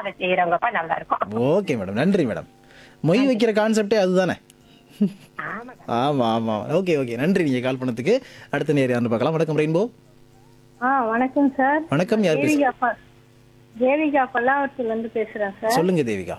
அதை செய்யறவங்கப்பா நல்லா இருக்கும் ஓகே மேடம் நன்றி மேடம் மொய் வைக்கிற கான்செப்டே அதுதானே ஆமா ஆமா ஆமா ஓகே ஓகே நன்றி நீங்க கால் பண்ணதுக்கு அடுத்த நேரம் யாருன்னு பார்க்கலாம் வணக்கம் ரெயின்போ ஆ வணக்கம் சார் வணக்கம் யார் பேசு தேவிகா ப- தேவிகா பல்லாவரத்துல இருந்து பேசுறேன் சார் சொல்லுங்க தேவிகா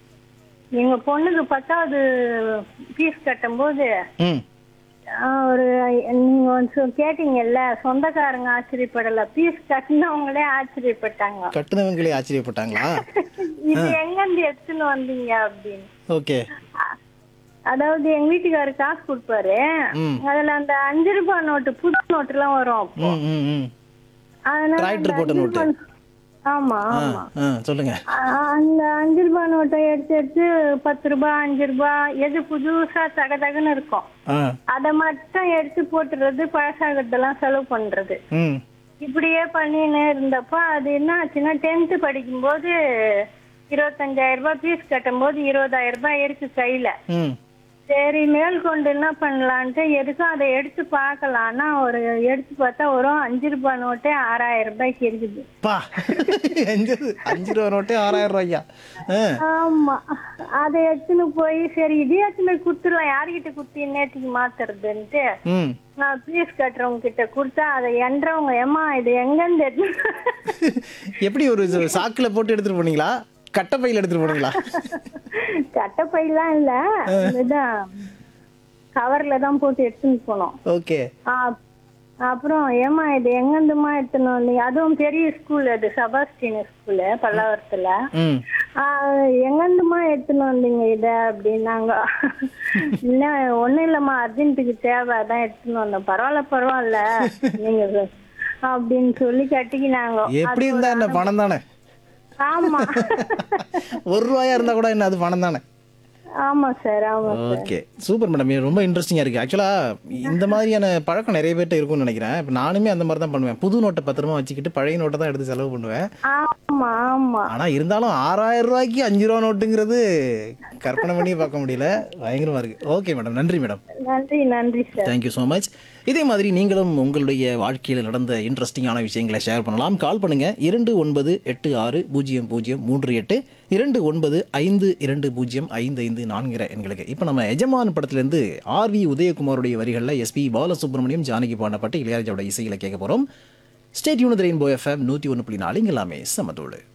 எங்க பொண்ணுக்கு பத்தாவது ஃபீஸ் கட்டும்போது ம் ஆ, ஒரு நீங்க வந்து சொ- கேட்டீங்கல்ல சொந்தக்காரங்க ஆச்சரியப்படல ஃபீஸ் கட்டினவங்களே ஆச்சரியப்பட்டாங்க கட்டுனவங்களே ஆச்சரியப்பட்டாங்களா இது எங்க இருந்து எடுத்துன்னு வந்தீங்க அப்படின்னு ஓகே அ- அதாவது எங்க வீட்டுக்காரரு காசு கொடுப்பாரு ம். அதுல அந்த அஞ்சு ரூபாய் நோட்டு புது நோட்டு எல்லாம் வரும் அப்போ. ம் ம் ம் அதனால Tractor அந்த போட்ட அஞ்சு நோட்டு. ரூபாய்- ஆமா ஆ ஆமா ஆ சொல்லுங்க ஆ, அந்த அஞ்சு ரூபாய் நோட்டை எடுத்து எடுத்து பத்து ரூபாய் அஞ்சு ரூபாய் எது புதுசா தக தகன்னு இருக்கும் ஆ அத மட்டும் எடுத்து போட்டுறது பழசாகிறதெல்லாம் செலவு பண்றது ம் இப்படியே பண்ணின்னு இருந்தப்ப அது என்ன ஆச்சுன்னா டென்த் படிக்கும்போது இருபத்தஞ்சாயிரம் ரூபாய் ஃபீஸ் கட்டும்போது இருபதாயிரம் ரூபாய் இருக்கு கையில ம் சரி மேற்கொண்டு என்ன பண்ணலான்ட்டு எதுக்கும் அதை எடுத்து பார்க்கலாம்னா ஒரு எடுத்து பார்த்தா ஒரு அஞ்சு ரூபாய் நோட்டே ஆறாயிரம் ரூபாய்க்கு இருக்குது பா அஞ்சு அஞ்சு ரூபா நோட்டே ஆறாயிரம் ரூபாய்யா ஆ ஆமா அதை எடுத்துன்னு போய் சரி இதே எடுத்துன்னு போய் கொடுத்துடலாம் யார்கிட்ட கொடுத்து நேற்றுக்கு மாத்துறதுன்ட்டு ம் நான் ஃபீஸ் கட்டுறவங்க கிட்ட கொடுத்தா அதை எண்றவங்க ஏமா இது எங்கேருந்து எடுத்து எப்படி ஒரு சாக்குல போட்டு எடுத்துட்டு போனீங்களா கட்டப்பையில எடுத்துட்டு போனீங்களா கட்டப்பையெல்லாம் இல்ல இதுதான் கவர்ல தான் போட்டு எடுத்துன்னு போனோம் ஓகே ஆ, அப்புறம் ஏமா இது எங்கேருந்துமா எடுத்துன்னு வந்தீங்க அதுவும் பெரிய ஸ்கூல் அது சபாஸ்டின் ஸ்கூலு பல்லாவரத்துல ம் ஆ, எங்கேருந்துமா எடுத்துன்னு வந்தீங்க இத அப்படின்னாங்க இல்ல ஒண்ணும் இல்லம்மா அர்ஜென்ட்டுக்கு தேவை அதான் எடுத்துன்னு வந்தோம் பரவாயில்ல பரவாயில்ல நீங்க சொ- அப்படின்னு சொல்லி கட்டிக்கினாங்க எப்படி இருந்தா என்ன பணம் தானே ஆமா ஒரு ரூபாயா இருந்தா கூட என்ன அது பணம் தானே ஆமா சார் ஆமா ஓகே சூப்பர் மேடம் இது ரொம்ப இன்ட்ரெஸ்டிங்காக இருக்குது ஆக்சுவலாக இந்த மாதிரியான பழக்கம் நிறைய பேர்ட்ட இருக்கும்னு நினைக்கிறேன் இப்போ நானுமே அந்த மாதிரி தான் பண்ணுவேன் புது நோட்டை பத்திரமா வச்சுக்கிட்டு பழைய நோட்டை தான் எடுத்து செலவு பண்ணுவேன் ஆமா ஆமா ஆனால் இருந்தாலும் ஆறாயிரம் ரூபாய்க்கு அஞ்சு ரூபா நோட்டுங்கிறது கற்பனை பண்ணி பார்க்க முடியல பயங்கரமாக இருக்குது ஓகே மேடம் நன்றி மேடம் நன்றி நன்றி சார் தேங்க்யூ ஸோ மச் இதே மாதிரி நீங்களும் உங்களுடைய வாழ்க்கையில் நடந்த இன்ட்ரெஸ்டிங்கான விஷயங்களை ஷேர் பண்ணலாம் கால் பண்ணுங்க இரண்டு ஒன்பது எட்டு ஆறு பூஜ்ஜியம் பூஜ்ஜியம் மூன்று எட்டு இரண்டு ஒன்பது ஐந்து இரண்டு பூஜ்ஜியம் ஐந்து ஐந்து நான்கிற எண்களுக்கு இப்போ நம்ம எஜமான் படத்துலேருந்து ஆர்வி உதயகுமாருடைய வரிகளில் எஸ்பி பாலசுப்ரமணியம் ஜானகி பாண்டப்பட்டு இளையராஜாவோட இசைகளை கேட்க போகிறோம் ஸ்டேட் யூனிட் ரெயின்போ எஃப்எம் நூற்றி ஒன்று புள்ளி நாலு இங்க எல்லாமே சமத்தோடு